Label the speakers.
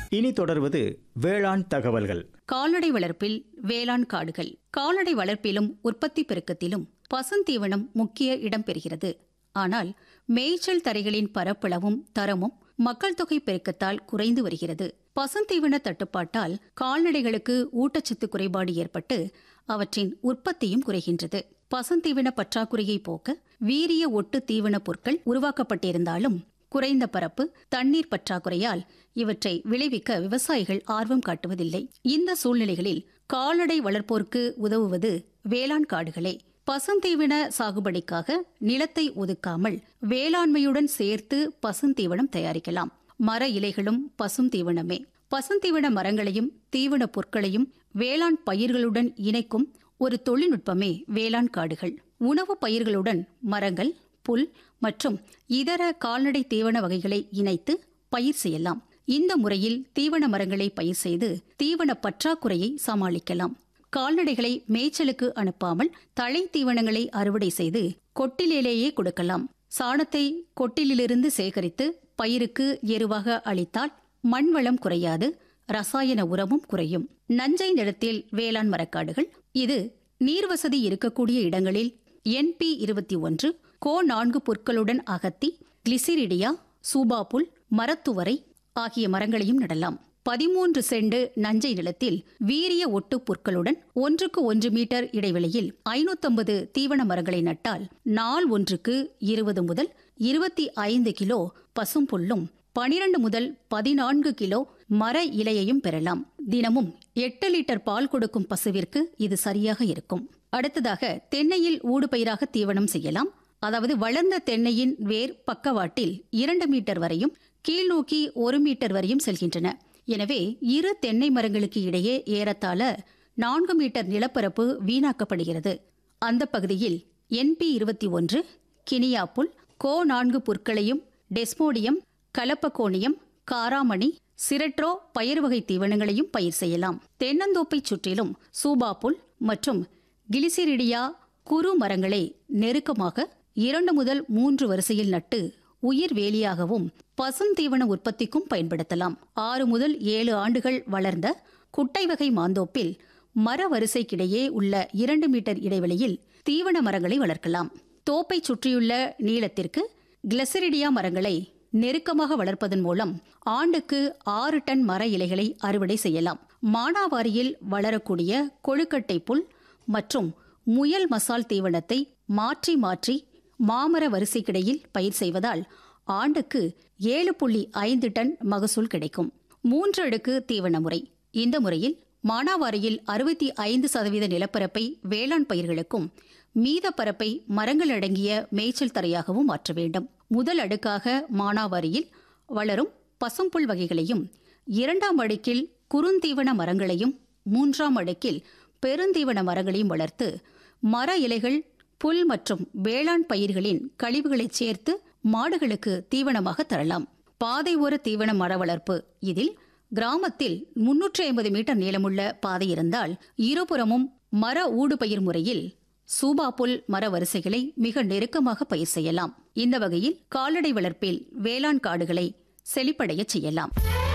Speaker 1: இனி தொடர்வது வேளாண் தகவல்கள்
Speaker 2: கால்நடை வளர்ப்பில் வேளாண் காடுகள் கால்நடை வளர்ப்பிலும் உற்பத்தி பெருக்கத்திலும் பசுந்தீவனம் முக்கிய இடம் பெறுகிறது ஆனால் மேய்ச்சல் தரைகளின் பரப்பளவும் தரமும் மக்கள் தொகை பெருக்கத்தால் குறைந்து வருகிறது பசுந்தீவன தட்டுப்பாட்டால் கால்நடைகளுக்கு ஊட்டச்சத்து குறைபாடு ஏற்பட்டு அவற்றின் உற்பத்தியும் குறைகின்றது பசுந்தீவன பற்றாக்குறையை போக்க வீரிய ஒட்டு தீவன பொருட்கள் உருவாக்கப்பட்டிருந்தாலும் குறைந்த பரப்பு தண்ணீர் பற்றாக்குறையால் இவற்றை விளைவிக்க விவசாயிகள் ஆர்வம் காட்டுவதில்லை இந்த சூழ்நிலைகளில் கால்நடை வளர்ப்போருக்கு உதவுவது வேளாண் காடுகளே பசுந்தீவன சாகுபடிக்காக நிலத்தை ஒதுக்காமல் வேளாண்மையுடன் சேர்த்து பசுந்தீவனம் தயாரிக்கலாம் மர இலைகளும் பசும் தீவனமே பசுந்தீவன மரங்களையும் தீவன பொருட்களையும் வேளாண் பயிர்களுடன் இணைக்கும் ஒரு தொழில்நுட்பமே வேளாண் காடுகள் உணவு பயிர்களுடன் மரங்கள் புல் மற்றும் இதர கால்நடை தீவன வகைகளை இணைத்து பயிர் செய்யலாம் இந்த முறையில் தீவன மரங்களை பயிர் செய்து தீவன பற்றாக்குறையை சமாளிக்கலாம் கால்நடைகளை மேய்ச்சலுக்கு அனுப்பாமல் தழை தீவனங்களை அறுவடை செய்து கொட்டிலேயே கொடுக்கலாம் சாணத்தை கொட்டிலிருந்து சேகரித்து பயிருக்கு எருவாக அளித்தால் மண் வளம் குறையாது ரசாயன உரமும் குறையும் நஞ்சை நிலத்தில் வேளாண் மரக்காடுகள் இது நீர்வசதி இருக்கக்கூடிய இடங்களில் என்பி இருபத்தி ஒன்று கோ நான்கு பொருட்களுடன் அகத்தி கிளிசிரிடியா சூபாப்புல் மரத்துவரை ஆகிய மரங்களையும் நடலாம் பதிமூன்று செண்டு நஞ்சை நிலத்தில் வீரிய ஒட்டு புற்களுடன் ஒன்றுக்கு ஒன்று மீட்டர் இடைவெளியில் ஐநூத்தம்பது தீவன மரங்களை நட்டால் நாள் ஒன்றுக்கு இருபது முதல் இருபத்தி ஐந்து கிலோ பசும்புல்லும் பனிரண்டு முதல் பதினான்கு கிலோ மர இலையையும் பெறலாம் தினமும் எட்டு லிட்டர் பால் கொடுக்கும் பசுவிற்கு இது சரியாக இருக்கும் அடுத்ததாக தென்னையில் ஊடுபயிராக தீவனம் செய்யலாம் அதாவது வளர்ந்த தென்னையின் வேர் பக்கவாட்டில் இரண்டு மீட்டர் வரையும் கீழ்நோக்கி ஒரு மீட்டர் வரையும் செல்கின்றன எனவே இரு தென்னை மரங்களுக்கு இடையே ஏறத்தாழ நான்கு மீட்டர் நிலப்பரப்பு வீணாக்கப்படுகிறது அந்த பகுதியில் என்பி இருபத்தி ஒன்று கினியாப்புல் கோ நான்கு புற்களையும் டெஸ்மோடியம் கலப்பகோணியம் காராமணி சிரட்ரோ பயிர் வகை தீவனங்களையும் பயிர் செய்யலாம் தென்னந்தோப்பைச் சுற்றிலும் சூபாப்புல் மற்றும் கிளிசிரிடியா குறு மரங்களை நெருக்கமாக இரண்டு முதல் மூன்று வரிசையில் நட்டு உயிர் வேலியாகவும் பசுந்தீவன உற்பத்திக்கும் பயன்படுத்தலாம் ஆறு முதல் ஏழு ஆண்டுகள் வளர்ந்த குட்டை வகை மாந்தோப்பில் மர வரிசைக்கிடையே உள்ள இரண்டு மீட்டர் இடைவெளியில் தீவன மரங்களை வளர்க்கலாம் தோப்பை சுற்றியுள்ள நீளத்திற்கு கிளசரிடியா மரங்களை நெருக்கமாக வளர்ப்பதன் மூலம் ஆண்டுக்கு ஆறு டன் மர இலைகளை அறுவடை செய்யலாம் மானாவாரியில் வளரக்கூடிய கொழுக்கட்டை புல் மற்றும் முயல் மசால் தீவனத்தை மாற்றி மாற்றி மாமர வரிசைக்கிடையில் பயிர் செய்வதால் ஆண்டுக்கு ஏழு புள்ளி ஐந்து டன் மகசூல் கிடைக்கும் மூன்று அடுக்கு தீவன முறை இந்த முறையில் மானாவாரியில் அறுபத்தி ஐந்து சதவீத நிலப்பரப்பை வேளாண் பயிர்களுக்கும் மீத பரப்பை மரங்கள் அடங்கிய மேய்ச்சல் தரையாகவும் மாற்ற வேண்டும் முதல் அடுக்காக மானாவாரியில் வளரும் பசும்புல் வகைகளையும் இரண்டாம் அடுக்கில் குறுந்தீவன மரங்களையும் மூன்றாம் அடுக்கில் பெருந்தீவன மரங்களையும் வளர்த்து மர இலைகள் புல் மற்றும் வேளாண் பயிர்களின் கழிவுகளை சேர்த்து மாடுகளுக்கு தீவனமாக தரலாம் பாதை ஓர தீவன மர வளர்ப்பு இதில் கிராமத்தில் முன்னூற்றி ஐம்பது மீட்டர் நீளமுள்ள பாதை இருந்தால் இருபுறமும் மர ஊடுபயிர் முறையில் சூபாப்புல் மர வரிசைகளை மிக நெருக்கமாக பயிர் செய்யலாம் இந்த வகையில் கால்நடை வளர்ப்பில் வேளாண் காடுகளை செழிப்படையச் செய்யலாம்